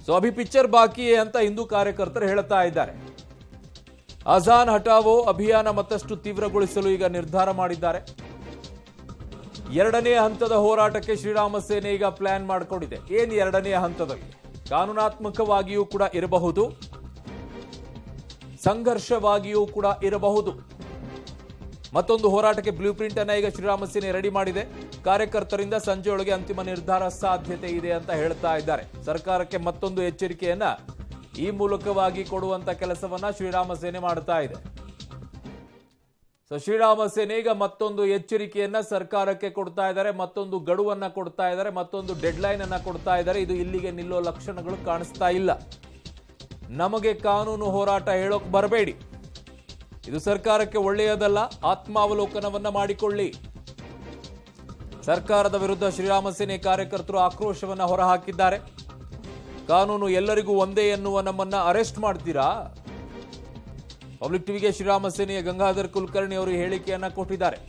so Abhi picture ಬಾಕಿಯೇ ಅಂತ ಹಿಂದೂ ಕಾರ್ಯಕರ್ತರು ಹೇಳ್ತಾ ಇದ್ದಾರೆ ಅಜಾನ್ ಹಟಾವೋ ಅಭಿಯಾನ ಮತ್ತಷ್ಟು ತೀವ್ರಗೊಳಿಸಲು ಈಗ ನಿರ್ಧಾರ ಮಾಡಿದ್ದಾರೆ ಎರಡನೇ ಹಂತದ ಹೋರಾಟಕ್ಕೆ ಶ್ರೀರಾಮ ಸೇನೆ ಈಗ ಪ್ಲಾನ್ ಮಾಡಿಕೊಂಡಿದೆ ಏನ್ ಎರಡನೇ ಹಂತದಲ್ಲಿ ಕಾನೂನಾತ್ಮಕವಾಗಿಯೂ ಕೂಡ ಇರಬಹುದು ಸಂಘರ್ಷವಾಗಿಯೂ ಕೂಡ ಇರಬಹುದು ಮತ್ತೊಂದು ಹೋರಾಟಕ್ಕೆ ಬ್ಲೂ ಪ್ರಿಂಟ್ ಅನ್ನ ಈಗ ಶ್ರೀರಾಮ ಸೇನೆ ರೆಡಿ ಮಾಡಿದೆ ಕಾರ್ಯಕರ್ತರಿಂದ ಸಂಜೆಯೊಳಗೆ ಅಂತಿಮ ನಿರ್ಧಾರ ಸಾಧ್ಯತೆ ಇದೆ ಅಂತ ಹೇಳ್ತಾ ಇದ್ದಾರೆ ಸರ್ಕಾರಕ್ಕೆ ಮತ್ತೊಂದು ಎಚ್ಚರಿಕೆಯನ್ನ ಈ ಮೂಲಕವಾಗಿ ಕೊಡುವಂತ ಕೆಲಸವನ್ನ ಶ್ರೀರಾಮ ಸೇನೆ ಮಾಡ್ತಾ ಇದೆ ಸೊ ಶ್ರೀರಾಮ ಸೇನೆ ಈಗ ಮತ್ತೊಂದು ಎಚ್ಚರಿಕೆಯನ್ನ ಸರ್ಕಾರಕ್ಕೆ ಕೊಡ್ತಾ ಇದ್ದಾರೆ ಮತ್ತೊಂದು ಗಡುವನ್ನ ಕೊಡ್ತಾ ಇದ್ದಾರೆ ಮತ್ತೊಂದು ಡೆಡ್ಲೈನ್ ಅನ್ನ ಕೊಡ್ತಾ ಇದ್ದಾರೆ ಇದು ಇಲ್ಲಿಗೆ ನಿಲ್ಲೋ ಲಕ್ಷಣಗಳು ಕಾಣಿಸ್ತಾ ಇಲ್ಲ ನಮಗೆ ಕಾನೂನು ಹೋರಾಟ ಹೇಳೋಕ್ ಬರಬೇಡಿ ಇದು ಸರ್ಕಾರಕ್ಕೆ ಒಳ್ಳೆಯದಲ್ಲ ಆತ್ಮಾವಲೋಕನವನ್ನ ಮಾಡಿಕೊಳ್ಳಿ ಸರ್ಕಾರದ ವಿರುದ್ಧ ಶ್ರೀರಾಮ ಸೇನೆ ಕಾರ್ಯಕರ್ತರು ಆಕ್ರೋಶವನ್ನ ಹೊರಹಾಕಿದ್ದಾರೆ ಕಾನೂನು ಎಲ್ಲರಿಗೂ ಒಂದೇ ಎನ್ನುವ ನಮ್ಮನ್ನ ಅರೆಸ್ಟ್ ಮಾಡ್ತೀರಾ ಪಬ್ಲಿಕ್ ಟಿವಿಗೆ ಶ್ರೀರಾಮ ಸೇನೆಯ ಗಂಗಾಧರ್ ಕುಲಕರ್ಣಿ ಅವರು ಹೇಳಿಕೆಯನ್ನ ಕೊಟ್ಟಿದ್ದಾರೆ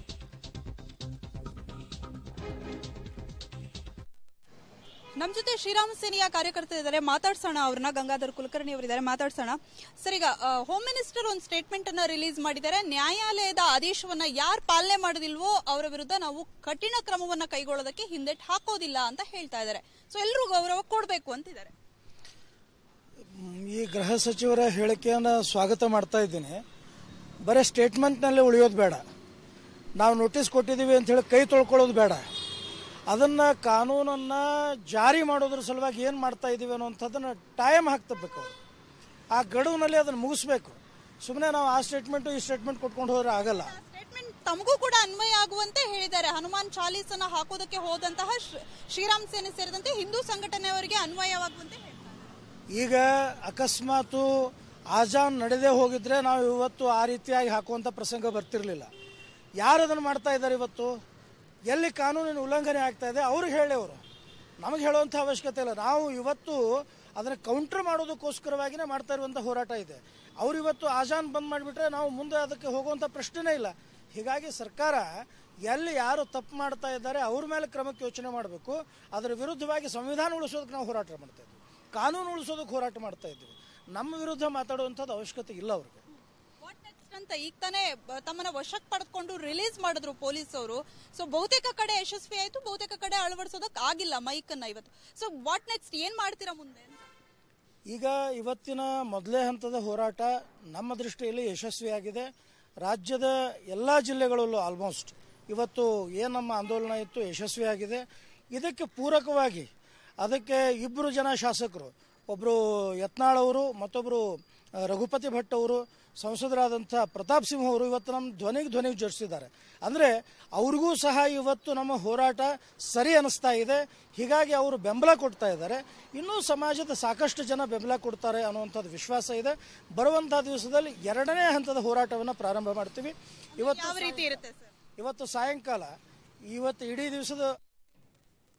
ನಮ್ ಜೊತೆ ಶ್ರೀರಾಮ ಸೇನೆಯ ಕಾರ್ಯಕರ್ತರು ಇದ್ದಾರೆ ಮಾತಾಡ್ಸೋಣ ಅವ್ರನ್ನ ಗಂಗಾಧರ್ ಕುಲಕರ್ಣಿ ಅವರಿದ್ದಾರೆ ಮಾತಾಡ್ಸೋಣ ಸರ್ ಈಗ ಹೋಮ್ ಮಿನಿಸ್ಟರ್ ಒಂದು ಸ್ಟೇಟ್ಮೆಂಟ್ ಅನ್ನ ರಿಲೀಸ್ ಮಾಡಿದ್ದಾರೆ ನ್ಯಾಯಾಲಯದ ಆದೇಶವನ್ನ ಯಾರು ಪಾಲನೆ ಮಾಡೋದಿಲ್ವೋ ಅವರ ವಿರುದ್ಧ ನಾವು ಕಠಿಣ ಕ್ರಮವನ್ನ ಕೈಗೊಳ್ಳೋದಕ್ಕೆ ಹಿಂದೆಟ್ ಹಾಕೋದಿಲ್ಲ ಅಂತ ಹೇಳ್ತಾ ಇದ್ದಾರೆ ಸೊ ಎಲ್ಲರೂ ಗೌರವ ಕೊಡಬೇಕು ಅಂತಿದ್ದಾರೆ ಈ ಗೃಹ ಸಚಿವರ ಹೇಳಿಕೆಯನ್ನು ಸ್ವಾಗತ ಮಾಡ್ತಾ ಇದ್ದೀನಿ ಬರೀ ಸ್ಟೇಟ್ಮೆಂಟ್ನಲ್ಲೇ ಉಳಿಯೋದು ಬೇಡ ನಾವು ನೋಟಿಸ್ ಕೊಟ್ಟಿದ್ದೀವಿ ಅಂತ ಹೇಳಿ ಕೈ ತೊಳ್ಕೊಳ್ಳೋದು ಬೇಡ ಅದನ್ನು ಕಾನೂನನ್ನು ಜಾರಿ ಮಾಡೋದ್ರ ಸಲುವಾಗಿ ಏನು ಮಾಡ್ತಾ ಇದ್ದೀವಿ ಅನ್ನೋಂಥದ್ದನ್ನು ಟೈಮ್ ಹಾಕ್ತಬೇಕು ಅವರು ಆ ಗಡುವಿನಲ್ಲಿ ಅದನ್ನು ಮುಗಿಸ್ಬೇಕು ಸುಮ್ಮನೆ ನಾವು ಆ ಸ್ಟೇಟ್ಮೆಂಟು ಈ ಸ್ಟೇಟ್ಮೆಂಟ್ ಕೊಟ್ಕೊಂಡು ಹೋದ್ರೆ ಆಗಲ್ಲ ಸ್ಟೇಟ್ಮೆಂಟ್ ತಮಗೂ ಕೂಡ ಅನ್ವಯ ಆಗುವಂತೆ ಹೇಳಿದ್ದಾರೆ ಹನುಮಾನ್ ಚಾಲೀಸನ್ನ ಹಾಕೋದಕ್ಕೆ ಹೋದಂತಹ ಶ್ರೀ- ಶ್ರೀರಾಮ್ ಸೇನೆ ಸೇರಿದಂತೆ ಹಿಂದೂ ಸಂಘಟನೆಯವರಿಗೆ ಅನ್ವಯವಾಗುವಂತೆ ಹೇಳ್ತಾರೆ ಈಗ ಅಕಸ್ಮಾತು ಆಜಾನ್ ನಡೆದೇ ಹೋಗಿದ್ರೆ ನಾವು ಇವತ್ತು ಆ ರೀತಿಯಾಗಿ ಹಾಕುವಂಥ ಪ್ರಸಂಗ ಬರ್ತಿರ್ಲಿಲ್ಲ ಯಾರು ಅದನ್ನು ಮಾಡ್ತಾ ಇದ್ದಾರೆ ಇವತ್ತು ಎಲ್ಲಿ ಕಾನೂನಿನ ಉಲ್ಲಂಘನೆ ಆಗ್ತಾ ಇದೆ ಅವ್ರಿಗೆ ಹೇಳಿ ಅವರು ನಮಗೆ ಹೇಳುವಂಥ ಅವಶ್ಯಕತೆ ಇಲ್ಲ ನಾವು ಇವತ್ತು ಅದನ್ನು ಕೌಂಟರ್ ಮಾಡೋದಕ್ಕೋಸ್ಕರವಾಗಿಯೇ ಮಾಡ್ತಾ ಇರುವಂಥ ಹೋರಾಟ ಇದೆ ಅವ್ರು ಇವತ್ತು ಆಜಾನ್ ಬಂದ್ ಮಾಡಿಬಿಟ್ರೆ ನಾವು ಮುಂದೆ ಅದಕ್ಕೆ ಹೋಗುವಂಥ ಪ್ರಶ್ನೆನೇ ಇಲ್ಲ ಹೀಗಾಗಿ ಸರ್ಕಾರ ಎಲ್ಲಿ ಯಾರು ತಪ್ಪು ಮಾಡ್ತಾ ಇದ್ದಾರೆ ಅವ್ರ ಮೇಲೆ ಕ್ರಮಕ್ಕೆ ಯೋಚನೆ ಮಾಡಬೇಕು ಅದರ ವಿರುದ್ಧವಾಗಿ ಸಂವಿಧಾನ ಉಳಿಸೋದಕ್ಕೆ ನಾವು ಹೋರಾಟ ಮಾಡ್ತಾ ಇದ್ದೀವಿ ಕಾನೂನು ಉಳಿಸೋದಕ್ಕೆ ಹೋರಾಟ ಮಾಡ್ತಾ ಇದ್ದೀವಿ ನಮ್ಮ ವಿರುದ್ಧ ಮಾತಾಡುವಂಥದ್ದು ಅವಶ್ಯಕತೆ ಇಲ್ಲ ಅವ್ರಿಗೆ ವಾಟ್ ನೆಕ್ಸ್ಟ್ ಅಂತ ಈಗ ತಾನೇ ಬ- ತಮ್ಮನ್ನ ವಶಕ್ಕೆ ಪಡೆದುಕೊಂಡು ರಿಲೀಸ್ ಮಾಡಿದ್ರು ಪೊಲೀಸ್ ಅವರು ಸೊ ಬಹುತೇಕ ಕಡೆ ಯಶಸ್ವಿ ಆಯ್ತು ಬಹುತೇಕ ಕಡೆ ಅಳವಡಿಸೋದಕ್ ಆಗಿಲ್ಲ ಮೈಕ್ ಅನ್ನ ಇವತ್ತು ಸೊ ವಾಟ್ ನೆಕ್ಸ್ಟ್ ಏನ್ ಮಾಡ್ತೀರಾ ಮುಂದೆ ಅಂತ ಈಗ ಇವತ್ತಿನ ಮೊದಲೇ ಹಂತದ ಹೋರಾಟ ನಮ್ಮ ದೃಷ್ಟಿಯಲ್ಲಿ ಯಶಸ್ವಿಯಾಗಿದೆ ರಾಜ್ಯದ ಎಲ್ಲ ಜಿಲ್ಲೆಗಳಲ್ಲೂ ಆಲ್ಮೋಸ್ಟ್ ಇವತ್ತು ಏನು ನಮ್ಮ ಆಂದೋಲನ ಇತ್ತು ಯಶಸ್ವಿಯಾಗಿದೆ ಇದಕ್ಕೆ ಪೂರಕವಾಗಿ ಅದಕ್ಕೆ ಇಬ್ಬರು ಜನ ಶಾಸಕರು ಒಬ್ಬರು ಯತ್ನಾಳ್ ಅವರು ಮತ್ತೊಬ್ಬರು ಆ, ರಘುಪತಿ ಭಟ್ ಅವರು ಸಂಸದರಾದಂಥ ಪ್ರತಾಪ್ ಸಿಂಹ ಅವರು ಇವತ್ತು ನಮ್ಮ ಧ್ವನಿಗೆ ಧ್ವನಿಗೆ ಜೋಡಿಸಿದ್ದಾರೆ ಅಂದರೆ ಅವ್ರಿಗೂ ಸಹ ಇವತ್ತು ನಮ್ಮ ಹೋರಾಟ ಸರಿ ಅನಿಸ್ತಾ ಇದೆ ಹೀಗಾಗಿ ಅವರು ಬೆಂಬಲ ಕೊಡ್ತಾ ಇದ್ದಾರೆ ಇನ್ನೂ ಸಮಾಜದ ಸಾಕಷ್ಟು ಜನ ಬೆಂಬಲ ಕೊಡ್ತಾರೆ ಅನ್ನುವಂಥದ್ದು ವಿಶ್ವಾಸ ಇದೆ ಬರುವಂಥ ದಿವಸದಲ್ಲಿ ಎರಡನೇ ಹಂತದ ಹೋರಾಟವನ್ನು ಪ್ರಾರಂಭ ಮಾಡ್ತೀವಿ ಇವತ್ತು ಯಾವ ರೀತಿ ಇರುತ್ತೆ ಸರ್ ಇವತ್ತು ಸಾಯಂಕಾಲ ಇವತ್ತು ಇಡೀ ದಿವಸದ